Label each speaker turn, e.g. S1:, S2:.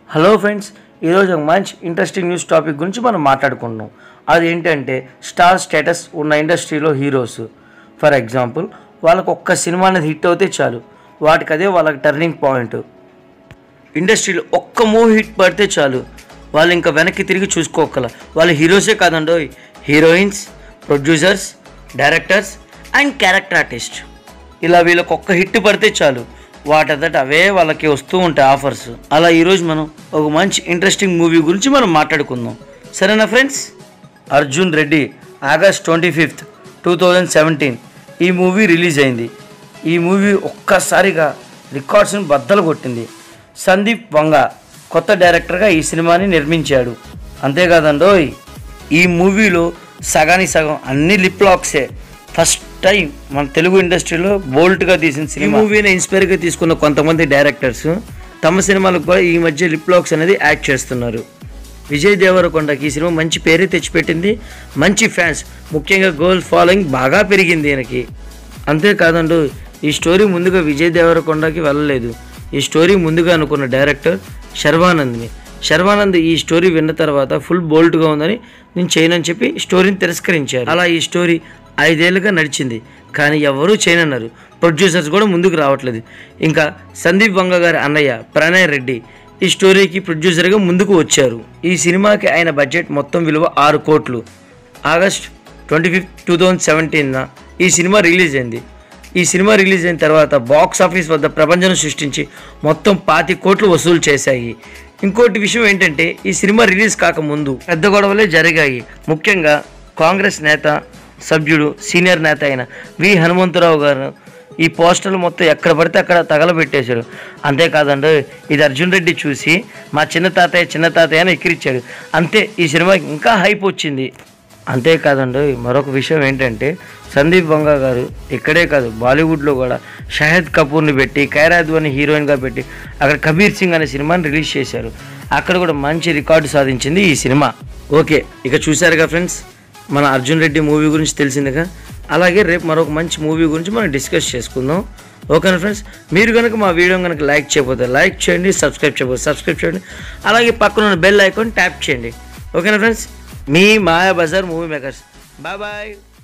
S1: hello friends ఈరోజు ఒక మంచి ఇంట్రెస్టింగ్ న్యూస్ టాపిక్ గురించి మనం మాట్లాడుకుంటున్నాం అది ఏంటంటే స్టార్ స్టేటస్ ఉన్న ఇండస్ట్రీలో హీరోస్ ఫర్ ఎగ్జాంపుల్ వాళ్ళకు ఒక్క సినిమా అనేది హిట్ అవుతే చాలు వాటికి అదే వాళ్ళకి టర్నింగ్ పాయింట్ ఇండస్ట్రీలో ఒక్క మూవీ హిట్ పడితే చాలు వాళ్ళు ఇంకా వెనక్కి తిరిగి చూసుకోగల వాళ్ళు హీరోసే కాదండో heroines producers directors and character artist ఇలా వీళ్ళకి ఒక్క హిట్ పడితే చాలు వాటంతట అవే వాళ్ళకి వస్తూ ఉంటాయి ఆఫర్స్ అలా ఈరోజు మనం ఒక మంచి ఇంట్రెస్టింగ్ మూవీ గురించి మనం మాట్లాడుకుందాం సరేనా friends Arjun Reddy August twenty fifth two thousand seventeen ఈ మూవీ రిలీజ్ అయింది ఈ మూవీ ఒక్కసారిగా రికార్డ్స్ని బద్దలు కొట్టింది సందీప్ వంగ కొత్త డైరెక్టర్గా ఈ సినిమాని నిర్మించాడు అంతేకాదండోయ్ ఈ మూవీలో సగానికి సగం అన్ని లిప్ లాక్సే ఫస్ట్ టైం మన తెలుగు ఇండస్ట్రీలో బోల్ట్గా తీసిన సినిమా మూవీని ఇన్స్పైర్గా తీసుకున్న కొంతమంది డైరెక్టర్స్ తమ సినిమాలకు కూడా ఈ మధ్య లిప్ లాక్స్ అనేది యాడ్ చేస్తున్నారు విజయ్ దేవరకొండకి ఈ సినిమా మంచి పేరే తెచ్చిపెట్టింది మంచి ఫ్యాన్స్ ముఖ్యంగా గర్ల్ ఫాలోయింగ్ బాగా పెరిగింది ఈయనకి అంతేకాదండు ఈ స్టోరీ ముందుగా విజయ్ దేవరకొండకి వెళ్ళలేదు ఈ స్టోరీ ముందుగా అనుకున్న డైరెక్టర్ శర్వానంద్ని శర్వానంద్ ఈ స్టోరీ విన్న తర్వాత ఫుల్ బోల్డ్గా ఉందని నేను చేయనని చెప్పి స్టోరీని తిరస్కరించారు అలా ఈ స్టోరీ ఐదేళ్లుగా నడిచింది కానీ ఎవరూ చేయనన్నారు ప్రొడ్యూసర్స్ కూడా ముందుకు రావట్లేదు ఇంకా సందీప్ వంగ గారి అన్నయ్య ప్రణయ్ రెడ్డి ఈ స్టోరీకి ప్రొడ్యూసర్గా ముందుకు వచ్చారు ఈ సినిమాకి ఆయన బడ్జెట్ మొత్తం విలువ ఆరు కోట్లు August twenty fifth two thousand సెవెంటీన్న ఈ సినిమా రిలీజ్ అయింది ఈ సినిమా రిలీజ్ అయిన తర్వాత బాక్స్ ఆఫీస్ వద్ద ప్రపంచం సృష్టించి మొత్తం పాతి కోట్లు వసూలు చేశాయి ఇంకోటి విషయం ఏంటంటే ఈ సినిమా రిలీజ్ కాకముందు పెద్ద గొడవలే జరిగాయి ముఖ్యంగా కాంగ్రెస్ నేత సభ్యుడు సీనియర్ నేత అయిన వి హనుమంతరావు గారు ఈ పోస్టర్లు మొత్తం ఎక్కడ పడితే అక్కడ తగలబెట్టేశాడు అంతేకాదండి ఇది అర్జున్ రెడ్డి చూసి మా చిన్న తాతయ్య చిన్న తాతయ్య అని ఎక్కిరిచ్చాడు అంతే ఈ సినిమాకి ఇంకా హైప్ వచ్చింది అంతేకాదండి మరొక విషయం ఏంటంటే సందీప్ వంగ గారు ఇక్కడే కాదు బాలీవుడ్లో కూడా షాహిద్ కపూర్ని పెట్టి ఖైరాద్ అని హీరోయిన్గా పెట్టి అక్కడ కబీర్ సింగ్ అనే సినిమాని రిలీజ్ చేశారు అక్కడ కూడా మంచి రికార్డు సాధించింది ఈ సినిమా ఓకే ఇక చూశారుగా ఫ్రెండ్స్ మన అర్జున్ రెడ్డి మూవీ గురించి తెలిసిందిగా అలాగే రేపు మరొక మంచి మూవీ గురించి మనం డిస్కస్ చేసుకుందాం ఓకేనా ఫ్రెండ్స్ మీరు కనుక మా వీడియో కనుక లైక్ చేయకపోతే లైక్ చేయండి సబ్స్క్రైబ్ చేయకపోతే సబ్స్క్రైబ్ చేయండి అలాగే పక్కన ఉన్న బెల్ ఐకాన్ ట్యాప్ చేయండి ఓకేనా ఫ్రెండ్స్ మీ Maya Bazaar movie makers bye bye